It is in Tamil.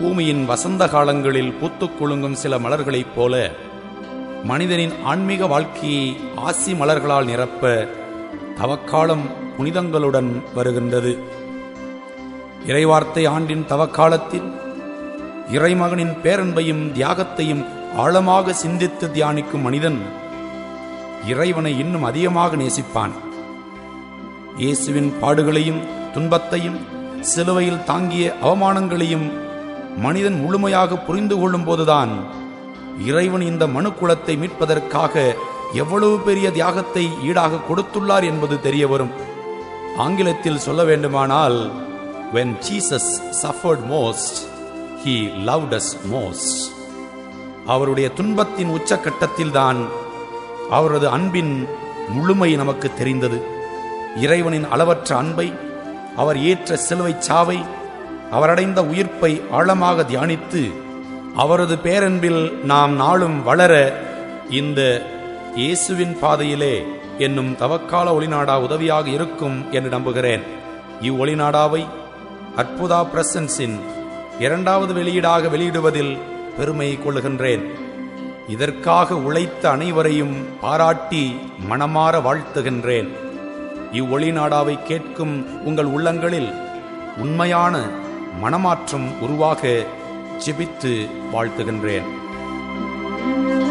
பூமியின் வசந்த காலங்களில் பூத்துக் குலுங்கும் சில மலர்களைப் போல மனிதனின் ஆன்மீக வாழ்க்கையை ஆசி மலர்களால் நிரப்ப தவக்காலம் புனிதங்களுடன் வருகின்றது இறைவார்த்தை ஆண்டின் தவக்காலத்தில் இறைமகனின் பேரன்பையும் தியாகத்தையும் ஆழமாக சிந்தித்து தியானிக்கும் மனிதன் இறைவனை இன்னும் அதிகமாக நேசிப்பான் இயேசுவின் பாடுகளையும் துன்பத்தையும் சிலுவையில் தாங்கிய அவமானங்களையும் மனிதன் முழுமையாக புரிந்து கொள்ளும் போதுதான் இறைவன் இந்த மனு குலத்தை மீட்பதற்காக எவ்வளவு பெரிய தியாகத்தை ஈடாக கொடுத்துள்ளார் என்பது தெரிய வரும் ஆங்கிலத்தில் சொல்ல வேண்டுமானால் when Jesus suffered most he loved us most அவருடைய துன்பத்தின் உச்சக்கட்டத்தில்தான் அவரது அன்பின் முழுமை நமக்கு தெரிந்தது இறைவனின் அளவற்ற அன்பை அவர் ஏற்ற சிலுவை சாவை அவரடைந்த உயிர்ப்பை ஆழமாக தியானித்து அவரது பேரன்பில் நாம் நாளும் வளர இந்த இயேசுவின் பாதையிலே என்னும் தவக்கால ஒளிநாடா உதவியாக இருக்கும் என்று நம்புகிறேன் இவ்வொளிநாடாவை அற்புதா பிரசன்ஸின் இரண்டாவது வெளியீடாக வெளியிடுவதில் பெருமை கொள்ளுகின்றேன் இதற்காக உழைத்த அனைவரையும் பாராட்டி மனமாற வாழ்த்துகின்றேன் இவ்வொளி நாடாவை கேட்கும் உங்கள் உள்ளங்களில் உண்மையான மனமாற்றம் உருவாக ஜெபித்து வாழ்த்துகின்றேன்